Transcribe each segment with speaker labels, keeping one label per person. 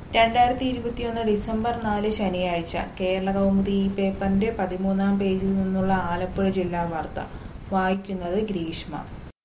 Speaker 1: രണ്ടായിരത്തി ഇരുപത്തിയൊന്ന് ഡിസംബർ നാല് ശനിയാഴ്ച കേരള കൗമുദി ഈ പേപ്പറിന്റെ പതിമൂന്നാം പേജിൽ നിന്നുള്ള ആലപ്പുഴ ജില്ലാ വാർത്ത വായിക്കുന്നത് ഗ്രീഷ്മ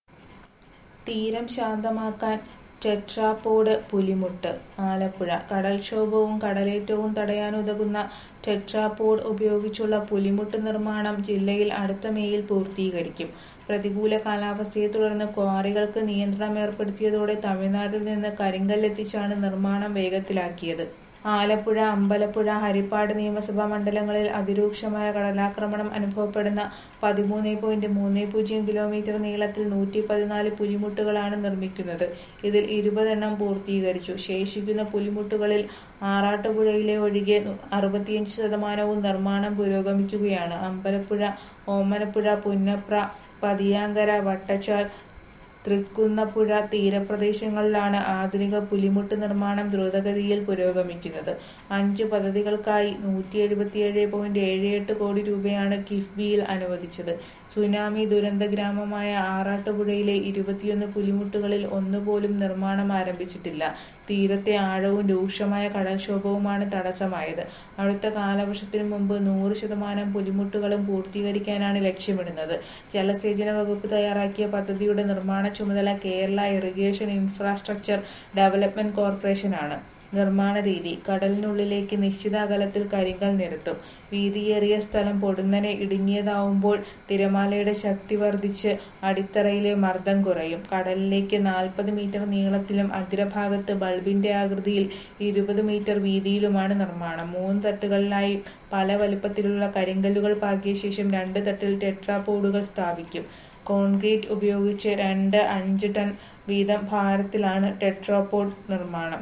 Speaker 1: തീരം ശാന്തമാക്കാൻ ടെട്രാപോഡ് പുലിമുട്ട് ആലപ്പുഴ കടൽക്ഷോഭവും കടലേറ്റവും തടയാനുതകുന്ന ടെട്രാപോഡ് ഉപയോഗിച്ചുള്ള പുലിമുട്ട് നിർമ്മാണം ജില്ലയിൽ അടുത്ത മേയിൽ പൂർത്തീകരിക്കും പ്രതികൂല കാലാവസ്ഥയെ തുടർന്ന് ക്വാറികൾക്ക് നിയന്ത്രണം ഏർപ്പെടുത്തിയതോടെ തമിഴ്നാട്ടിൽ നിന്ന് കരിങ്കല്ലെത്തിച്ചാണ് നിർമ്മാണം വേഗത്തിലാക്കിയത് ആലപ്പുഴ അമ്പലപ്പുഴ ഹരിപ്പാട് നിയമസഭാ മണ്ഡലങ്ങളിൽ അതിരൂക്ഷമായ കടലാക്രമണം അനുഭവപ്പെടുന്ന പതിമൂന്ന് പോയിന്റ് മൂന്ന് പൂജ്യം കിലോമീറ്റർ നീളത്തിൽ നൂറ്റി പതിനാല് പുലിമുട്ടുകളാണ് നിർമ്മിക്കുന്നത് ഇതിൽ ഇരുപതെണ്ണം പൂർത്തീകരിച്ചു ശേഷിക്കുന്ന പുലിമുട്ടുകളിൽ ആറാട്ടുപുഴയിലെ ഒഴികെ അറുപത്തിയഞ്ച് ശതമാനവും നിർമ്മാണം പുരോഗമിക്കുകയാണ് അമ്പലപ്പുഴ ഓമനപ്പുഴ പുന്നപ്ര പതിയാങ്കര വട്ടച്ചാൽ തൃക്കുന്നപ്പുഴ തീരപ്രദേശങ്ങളിലാണ് ആധുനിക പുലിമുട്ട് നിർമ്മാണം ദ്രുതഗതിയിൽ പുരോഗമിക്കുന്നത് അഞ്ച് പദ്ധതികൾക്കായി നൂറ്റി എഴുപത്തിയേഴ് പോയിന്റ് ഏഴ് എട്ട് കോടി രൂപയാണ് കിഫ്ബിയിൽ അനുവദിച്ചത് സുനാമി ദുരന്ത ഗ്രാമമായ ആറാട്ടുപുഴയിലെ ഇരുപത്തിയൊന്ന് പുലിമുട്ടുകളിൽ ഒന്നുപോലും നിർമ്മാണം ആരംഭിച്ചിട്ടില്ല തീരത്തെ ആഴവും രൂക്ഷമായ കടൽക്ഷോഭവുമാണ് തടസ്സമായത് അടുത്ത കാലവർഷത്തിനു മുമ്പ് നൂറ് ശതമാനം പുലിമുട്ടുകളും പൂർത്തീകരിക്കാനാണ് ലക്ഷ്യമിടുന്നത് ജലസേചന വകുപ്പ് തയ്യാറാക്കിയ പദ്ധതിയുടെ നിർമ്മാണ ചുമതല കേരള ഇറിഗേഷൻ ഇൻഫ്രാസ്ട്രക്ചർ ഡെവലപ്മെന്റ് കോർപ്പറേഷനാണ് നിർമ്മാണ രീതി കടലിനുള്ളിലേക്ക് നിശ്ചിത അകലത്തിൽ കരിങ്കൽ നിരത്തും വീതിയേറിയ സ്ഥലം പൊടുന്നനെ ഇടുങ്ങിയതാവുമ്പോൾ തിരമാലയുടെ ശക്തി വർദ്ധിച്ച് അടിത്തറയിലെ മർദ്ദം കുറയും കടലിലേക്ക് നാൽപ്പത് മീറ്റർ നീളത്തിലും അഗ്രഭാഗത്ത് ബൾബിന്റെ ആകൃതിയിൽ ഇരുപത് മീറ്റർ വീതിയിലുമാണ് നിർമ്മാണം മൂന്ന് തട്ടുകളിലായി പല വലുപ്പത്തിലുള്ള കരിങ്കല്ലുകൾ പാകിയ ശേഷം രണ്ട് തട്ടിൽ ടെട്രാപോഡുകൾ സ്ഥാപിക്കും കോൺക്രീറ്റ് ഉപയോഗിച്ച് രണ്ട് അഞ്ച് ടൺ വീതം ഭാരത്തിലാണ് ടെട്രാപോഡ് നിർമ്മാണം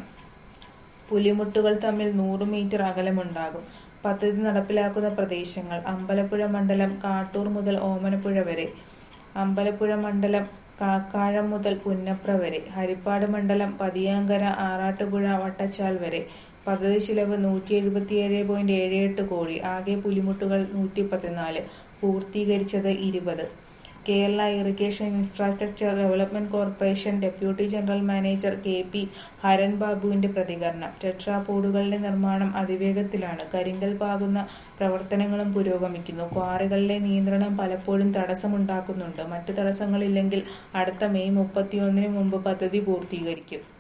Speaker 1: പുലിമുട്ടുകൾ തമ്മിൽ നൂറ് മീറ്റർ അകലമുണ്ടാകും പദ്ധതി നടപ്പിലാക്കുന്ന പ്രദേശങ്ങൾ അമ്പലപ്പുഴ മണ്ഡലം കാട്ടൂർ മുതൽ ഓമനപ്പുഴ വരെ അമ്പലപ്പുഴ മണ്ഡലം കാക്കാഴം മുതൽ പുന്നപ്ര വരെ ഹരിപ്പാട് മണ്ഡലം പതിയാങ്കര ആറാട്ടുപുഴ വട്ടച്ചാൽ വരെ പദ്ധതി ചിലവ് നൂറ്റി എഴുപത്തിയേഴ് പോയിന്റ് ഏഴ് എട്ട് കോടി ആകെ പുലിമുട്ടുകൾ നൂറ്റി പതിനാല് പൂർത്തീകരിച്ചത് ഇരുപത് Kerala irrigation infrastructure development corporation deputy general manager K P Haran ബാബുവിന്റെ പ്രതികരണം ടെട്രാപോഡുകളുടെ നിർമ്മാണം അതിവേഗത്തിലാണ് കരിങ്കൽ പാകുന്ന പ്രവർത്തനങ്ങളും പുരോഗമിക്കുന്നു ക്വാറികളിലെ നിയന്ത്രണം പലപ്പോഴും തടസ്സമുണ്ടാക്കുന്നുണ്ട് മറ്റു തടസ്സങ്ങളില്ലെങ്കിൽ അടുത്ത മെയ് മുപ്പത്തിയൊന്നിന് മുമ്പ് പദ്ധതി പൂർത്തീകരിക്കും